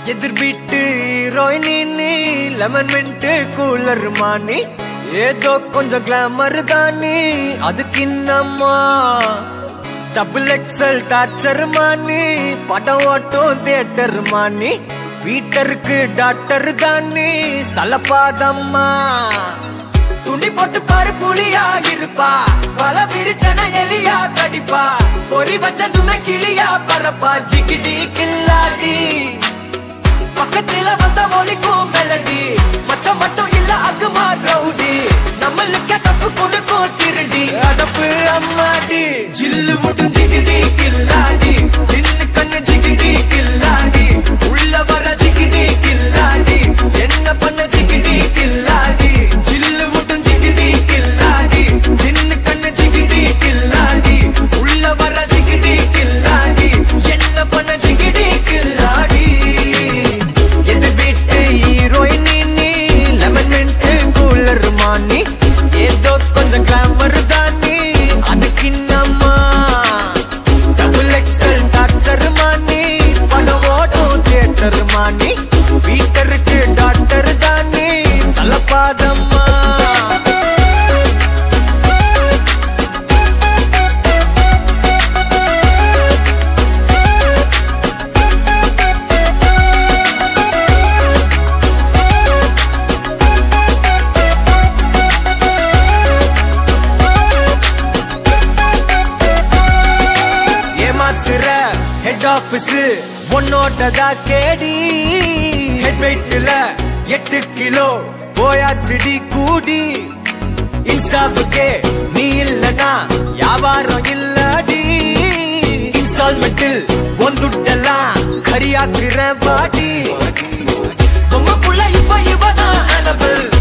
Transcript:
எதிர் வீட்டு ஹீரோயினி நீ லெமன் மின்ட்டு கூலர் மானி ஏதோ கொஞ்சம் கிளாமர் தானி அதுக்கு இன்னம்மா டபுள் எக்ஸல் டார்ச்சர் மானி படம் ஓட்டும் தியேட்டர் மானி வீட்டருக்கு டாக்டர் தானி சலப்பாதம்மா துணி போட்டு பாரு புலியா இருப்பா பல விரிச்சன எலியா கடிப்பா பொறி வச்சதுமே கிளியா பரப்பா ஜிகிடி கில்லாடி பக்கத்துல வந்த ஒலிக்கும் மெலடி மச்சம் மட்டும் இல்ல அகுமா ரவுடி நம்மளுக்கு தப்பு கொடுக்கும் திருடி அதப்பு அம்மாடி ஜில்லு மட்டும் ஜிகிடி கில்லாடி சின்ன கண்ணு ஜிகிடி கில்லாடி உள்ள வர ஜிகிடி கில்லாடி என்ன பண்ண ஜிகிடி கில்லாடி ஜில்லு மட்டும் ஜிகிடி கில்லாடி சின்ன கண்ணு ஜிகிடி கில்லாடி உள்ள வர ஜிகிடி கில்லாடி என்ன பண்ண ஜிகிடி கில்லாடி எது வீட்டு ஹீரோயின் நீ லெமன் மின்ட்டு கூலர் மானி ஏதோ கொஞ்சம் கிளாமர் தானி அதுக்கு இன்னம்மா டபுள் எக்ஸல் டாக்டர் மானி படம் ஓடும் தியேட்டர் மானி வீட்டருக்கு டாக்டர் தானி சலப்பாதம்மா ஏமாத்துற ஹெட் ஆபீஸ் உன்னோட்டதா கேடி ஹெட் வெயிட்ல எட்டு கிலோ போயாச்சுடி கூடி இன்ஸ்டாவுக்கே நீ இல்லனா வியாபாரம் இல்லடி இன்ஸ்டால்மெண்டில் ஒன்றுட்டெல்லாம் கரியாக்குற பாடி உங்க புள்ள இப்ப இவதான் அனபல்